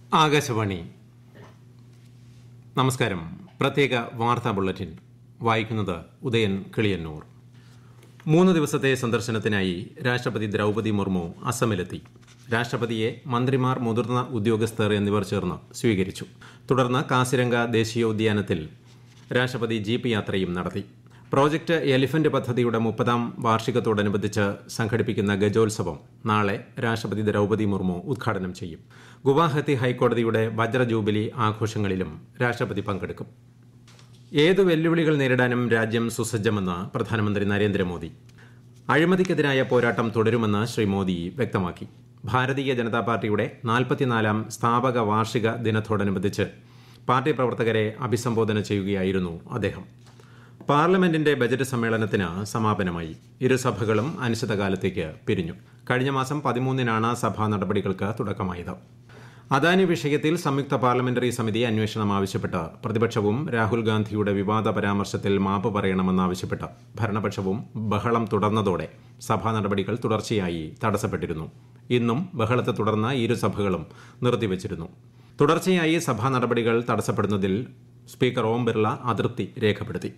ആകാശവാണി നമസ്കാരം പ്രത്യേക വാർത്താ ബുള്ളറ്റിൻ വായിക്കുന്നത് ഉദയൻ കിളിയന്നൂർ മൂന്ന് ദിവസത്തെ സന്ദർശനത്തിനായി രാഷ്ട്രപതി ദ്രൗപദി മുർമു അസമിലെത്തി രാഷ്ട്രപതിയെ മന്ത്രിമാർ മുതിർന്ന ഉദ്യോഗസ്ഥർ എന്നിവർ ചേർന്ന് സ്വീകരിച്ചു തുടർന്ന് കാസിരംഗ ദേശീയോദ്യാനത്തിൽ രാഷ്ട്രപതി ജീപ്പ് യാത്രയും നടത്തി പ്രോജക്ട് എലിഫന്റ് പദ്ധതിയുടെ മുപ്പതാം വാർഷികത്തോടനുബന്ധിച്ച് സംഘടിപ്പിക്കുന്ന ഗജോത്സവം നാളെ രാഷ്ട്രപതി ദ്രൗപദി മുർമു ഉദ്ഘാടനം ചെയ്യും ഗുവാഹത്തി ഹൈക്കോടതിയുടെ വജ്ര ജൂബിലി ആഘോഷങ്ങളിലും രാഷ്ട്രപതി പങ്കെടുക്കും ഏതു വെല്ലുവിളികൾ നേരിടാനും രാജ്യം സുസജ്ജമെന്ന് പ്രധാനമന്ത്രി നരേന്ദ്രമോദി അഴിമതിക്കെതിരായ പോരാട്ടം തുടരുമെന്ന് ശ്രീ മോദി വ്യക്തമാക്കി ഭാരതീയ ജനതാ പാർട്ടിയുടെ നാൽപ്പത്തിനാലാം സ്ഥാപക വാർഷിക ദിനത്തോടനുബന്ധിച്ച് പാർട്ടി പ്രവർത്തകരെ അഭിസംബോധന ചെയ്യുകയായിരുന്നു അദ്ദേഹം പാർലമെന്റിന്റെ ബജറ്റ് സമ്മേളനത്തിന് സമാപനമായി ഇരുസഭകളും അനിശ്ചിതകാലത്തേക്ക് പിരിഞ്ഞു കഴിഞ്ഞ മാസം പതിമൂന്നിനാണ് സഭാ നടപടികൾക്ക് തുടക്കമായത് അദാനി വിഷയത്തിൽ സംയുക്ത പാർലമെന്ററി സമിതി അന്വേഷണം ആവശ്യപ്പെട്ട് പ്രതിപക്ഷവും രാഹുൽ ഗാന്ധിയുടെ വിവാദ പരാമർശത്തിൽ മാപ്പ് പറയണമെന്നാവശ്യപ്പെട്ട് ഭരണപക്ഷവും ബഹളം തുടർന്നതോടെ സഭാ നടപടികൾ തുടർച്ചയായി തടസ്സപ്പെട്ടിരുന്നു ഇന്നും ബഹളത്തെ തുടർന്ന് ഇരുസഭകളും നിർത്തിവച്ചിരുന്നു തുടർച്ചയായി സഭാ നടപടികൾ തടസ്സപ്പെടുന്നതിൽ സ്പീക്കർ ഓം ബിർള അതൃപ്തി രേഖപ്പെടുത്തി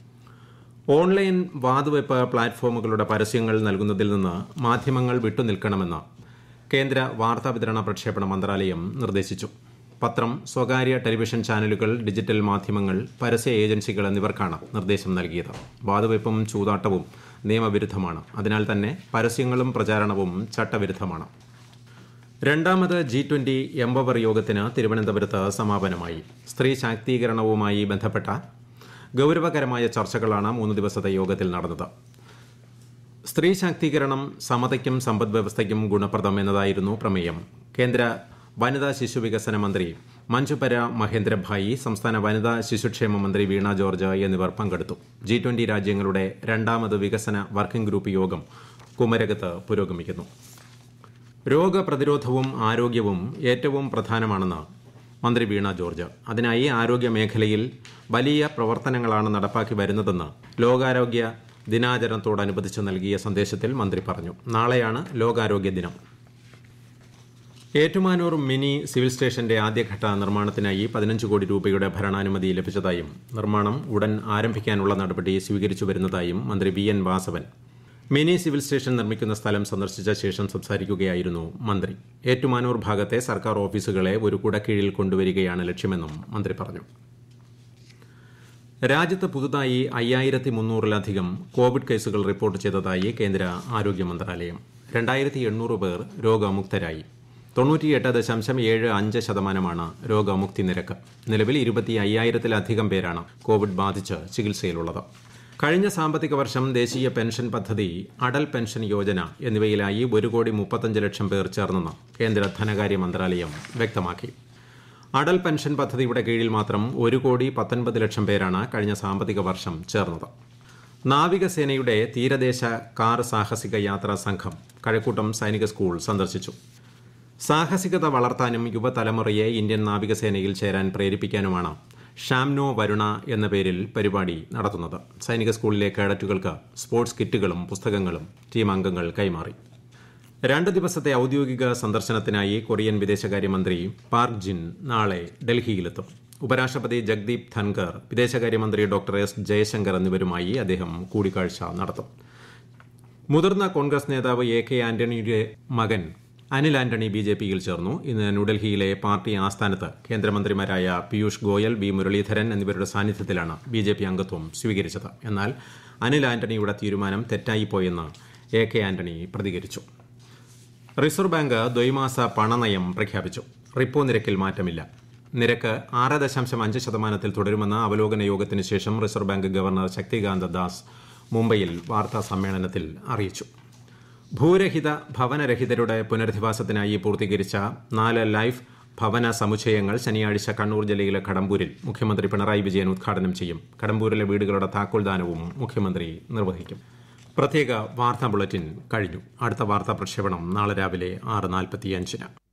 ഓൺലൈൻ വാതുവെപ്പ് പ്ലാറ്റ്ഫോമുകളുടെ പരസ്യങ്ങൾ നൽകുന്നതിൽ നിന്ന് മാധ്യമങ്ങൾ വിട്ടുനിൽക്കണമെന്ന് കേന്ദ്ര വാർത്താവിതരണ പ്രക്ഷേപണ മന്ത്രാലയം നിർദ്ദേശിച്ചു പത്രം സ്വകാര്യ ടെലിവിഷൻ ചാനലുകൾ ഡിജിറ്റൽ മാധ്യമങ്ങൾ പരസ്യ ഏജൻസികൾ എന്നിവർക്കാണ് നിർദ്ദേശം നൽകിയത് വാതുവെപ്പും ചൂതാട്ടവും നിയമവിരുദ്ധമാണ് അതിനാൽ തന്നെ പരസ്യങ്ങളും പ്രചാരണവും ചട്ടവിരുദ്ധമാണ് രണ്ടാമത് ജി ട്വന്റി എംപവർ യോഗത്തിന് തിരുവനന്തപുരത്ത് സമാപനമായി സ്ത്രീ ശാക്തീകരണവുമായി ബന്ധപ്പെട്ട ഗൌരവകരമായ ചർച്ചകളാണ് മൂന്ന് ദിവസത്തെ യോഗത്തിൽ നടന്നത് സ്ത്രീ ശാക്തീകരണം സമതയ്ക്കും സമ്പദ് വ്യവസ്ഥയ്ക്കും ഗുണപ്രദം എന്നതായിരുന്നു പ്രമേയം കേന്ദ്ര വനിതാ ശിശു വികസന മന്ത്രി മഞ്ജുപര മഹേന്ദ്രഭായി സംസ്ഥാന വനിതാ ശിശുക്ഷേമ മന്ത്രി വീണ ജോർജ് എന്നിവർ പങ്കെടുത്തു ജി ട്വന്റി രാജ്യങ്ങളുടെ രണ്ടാമത് വികസന വർക്കിംഗ് ഗ്രൂപ്പ് യോഗം കുമരകത്ത് പുരോഗമിക്കുന്നു രോഗപ്രതിരോധവും ആരോഗ്യവും ഏറ്റവും പ്രധാനമാണെന്ന് മന്ത്രി വീണ ജോർജ് അതിനായി ആരോഗ്യ മേഖലയിൽ വലിയ പ്രവർത്തനങ്ങളാണ് നടപ്പാക്കി വരുന്നതെന്ന് ലോകാരോഗ്യ ദിനാചരണത്തോടനുബന്ധിച്ച് നൽകിയ സന്ദേശത്തിൽ മന്ത്രി പറഞ്ഞു നാളെയാണ് ലോകാരോഗ്യ ദിനം ഏറ്റുമാനൂർ മിനി സിവിൽ സ്റ്റേഷന്റെ ആദ്യഘട്ട നിർമ്മാണത്തിനായി പതിനഞ്ച് കോടി രൂപയുടെ ഭരണാനുമതി ലഭിച്ചതായും നിർമ്മാണം ഉടൻ ആരംഭിക്കാനുള്ള നടപടി സ്വീകരിച്ചു വരുന്നതായും മന്ത്രി V N Vasavan mini civil station നിർമ്മിക്കുന്ന സ്ഥലം സന്ദർശിച്ച ശേഷം സംസാരിക്കുകയായിരുന്നു മന്ത്രി ഏറ്റുമാനൂർ ഭാഗത്തെ സർക്കാർ ഓഫീസുകളെ ഒരു കുടക്കീഴിൽ കൊണ്ടുവരികയാണ് ലക്ഷ്യമെന്നും മന്ത്രി പറഞ്ഞു രാജ്യത്ത് പുതുതായി അയ്യായിരത്തി മുന്നൂറിലധികം കോവിഡ് കേസുകൾ റിപ്പോർട്ട് ചെയ്തതായി കേന്ദ്ര ആരോഗ്യ മന്ത്രാലയം രണ്ടായിരത്തി എണ്ണൂറ് പേർ രോഗമുക്തരായി തൊണ്ണൂറ്റിയെട്ട് ദശാംശം ഏഴ് അഞ്ച് ശതമാനമാണ് രോഗമുക്തി നിരക്ക് നിലവിൽ ഇരുപത്തി അയ്യായിരത്തിലധികം പേരാണ് കോവിഡ് ബാധിച്ച് ചികിത്സയിലുള്ളത് കഴിഞ്ഞ സാമ്പത്തിക വർഷം ദേശീയ പെൻഷൻ പദ്ധതി അടൽ പെൻഷൻ യോജന എന്നിവയിലായി ഒരു കോടി മുപ്പത്തഞ്ച് ലക്ഷം പേർ ചേർന്നെന്ന് കേന്ദ്ര ധനകാര്യ മന്ത്രാലയം വ്യക്തമാക്കി അടൽ പെൻഷൻ പദ്ധതിയുടെ കീഴിൽ മാത്രം ഒരു കോടി പത്തൊൻപത് ലക്ഷം പേരാണ് കഴിഞ്ഞ സാമ്പത്തിക വർഷം ചേർന്നത് നാവികസേനയുടെ തീരദേശ കാർ സാഹസിക യാത്രാ സംഘം കഴക്കൂട്ടം സൈനിക സ്കൂൾ സന്ദർശിച്ചു സാഹസികത വളർത്താനും യുവതലമുറയെ ഇന്ത്യൻ നാവികസേനയിൽ ചേരാൻ പ്രേരിപ്പിക്കാനുമാണ് ഷാംനോ വരുണ എന്ന പേരിൽ പരിപാടി നടത്തുന്നത് സൈനിക സ്കൂളിലെ കേഡറ്റുകൾക്ക് സ്പോർട്സ് കിറ്റുകളും പുസ്തകങ്ങളും ടീം അംഗങ്ങൾ കൈമാറി രണ്ട് ദിവസത്തെ ഔദ്യോഗിക സന്ദർശനത്തിനായി കൊറിയൻ വിദേശകാര്യമന്ത്രി പാർക്ക് ജിൻ നാളെ ഡൽഹിയിലെത്തും ഉപരാഷ്ട്രപതി ജഗ്ദീപ് ധൻകർ വിദേശകാര്യമന്ത്രി ഡോക്ടർ എസ് ജയശങ്കർ എന്നിവരുമായി അദ്ദേഹം കൂടിക്കാഴ്ച നടത്തും മുതിർന്ന കോൺഗ്രസ് നേതാവ് എ കെ ആന്റണിയുടെ മകൻ അനിൽ ആന്റണി ബി ജെ പിയിൽ ചേർന്നു ഇന്ന് ന്യൂഡൽഹിയിലെ പാർട്ടി ആസ്ഥാനത്ത് കേന്ദ്രമന്ത്രിമാരായ പീയൂഷ് ഗോയൽ വി മുരളീധരൻ എന്നിവരുടെ സാന്നിധ്യത്തിലാണ് ബി ജെ പി അംഗത്വം സ്വീകരിച്ചത് എന്നാൽ അനിൽ ആന്റണിയുടെ തീരുമാനം തെറ്റായിപ്പോയെന്ന് എ കെ ആന്റണി പ്രതികരിച്ചു റിസർവ് ബാങ്ക് ദ്വൈമാസ പണനയം പ്രഖ്യാപിച്ചു റിപ്പോ നിരക്കിൽ മാറ്റമില്ല നിരക്ക് ആറ് ദശാംശം അഞ്ച് ശതമാനത്തിൽ തുടരുമെന്ന് അവലോകന യോഗത്തിന് ശേഷം Reserve Bank governor Shaktikanta Das മുംബൈയിൽ വാർത്താ സമ്മേളനത്തിൽ അറിയിച്ചു ഭൂരഹിത ഭവനരഹിതരുടെ പുനരധിവാസത്തിനായി പൂർത്തീകരിച്ച നാല് ലൈഫ് ഭവന സമുച്ചയങ്ങൾ ശനിയാഴ്ച കണ്ണൂർ ജില്ലയിലെ കടമ്പൂരിൽ മുഖ്യമന്ത്രി പിണറായി വിജയൻ ഉദ്ഘാടനം ചെയ്യും കടമ്പൂരിലെ വീടുകളുടെ താക്കോൽദാനവും മുഖ്യമന്ത്രി നിർവഹിക്കും പ്രത്യേക വാർത്താ ബുള്ളറ്റിൻ കഴിഞ്ഞു അടുത്ത വാർത്താ പ്രക്ഷേപണം നാളെ രാവിലെ ആറ് നാൽപ്പത്തിയഞ്ചിന്